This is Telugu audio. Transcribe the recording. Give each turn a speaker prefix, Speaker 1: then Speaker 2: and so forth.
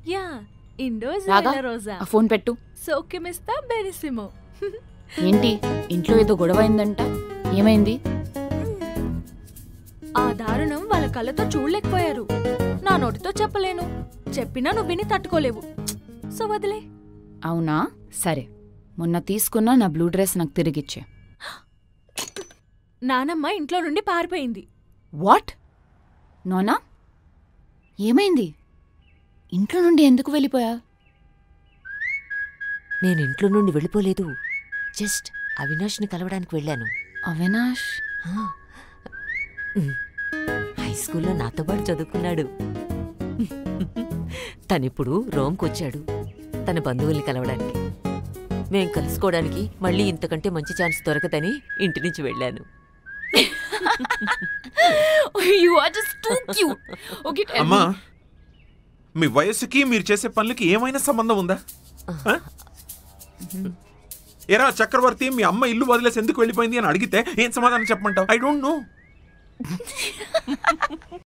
Speaker 1: యా ఇండోర్
Speaker 2: రాగా
Speaker 1: రోజా
Speaker 2: ఆ ఫోన్ పెట్టు
Speaker 1: సోక్యమిస్తా బెరిసిమో
Speaker 2: ఏంటి ఇంట్లో ఏదో గొడవ అయిందంట ఏమైంది
Speaker 1: ఆ దారుణం వాళ్ళ కళ్ళతో చూడలేకపోయారు నా నోటితో చెప్పలేను చెప్పినా నువ్వు విని తట్టుకోలేవు సో వదిలే
Speaker 2: అవునా సరే మొన్న తీసుకున్న నా బ్లూ డ్రెస్ నాకు తిరిగిచ్చే
Speaker 1: నానమ్మ ఇంట్లో నుండి పారిపోయింది
Speaker 2: వాట్ నోనా ఏమైంది ఇంట్లో నుండి ఎందుకు వెళ్ళిపోయా
Speaker 3: నేను ఇంట్లో నుండి వెళ్ళిపోలేదు జస్ట్ అవినాష్ని కలవడానికి వెళ్ళాను
Speaker 2: అవినాష్
Speaker 3: ఆ. ఉమ్. హై స్కూల్లో నాతో పాటు చదువుకున్నాడు తనిప్పుడు రోమ్కి వచ్చాడు తన బంధువుల్ని కలవడానికి మేం కలుసుకోవడానికి మళ్ళీ ఇంతకంటే మంచి ఛాన్స్ దొరకదని ఇంటి నుంచి వెళ్ళాను
Speaker 2: you are just too cute okay
Speaker 4: అమ్మా మీ వయసుకి మీరు చేసే పనులకి ఏమైనా సంబంధం ఉందా ఆ? ఎరా చక్రవర్తి మీ అమ్మ ఇల్లు వదిలేసి ఎందుకు వెళ్ళిపోయింది అని అడిగితే ఏం సమాధానం చెప్పమంటావు ఐ డోంట్ నో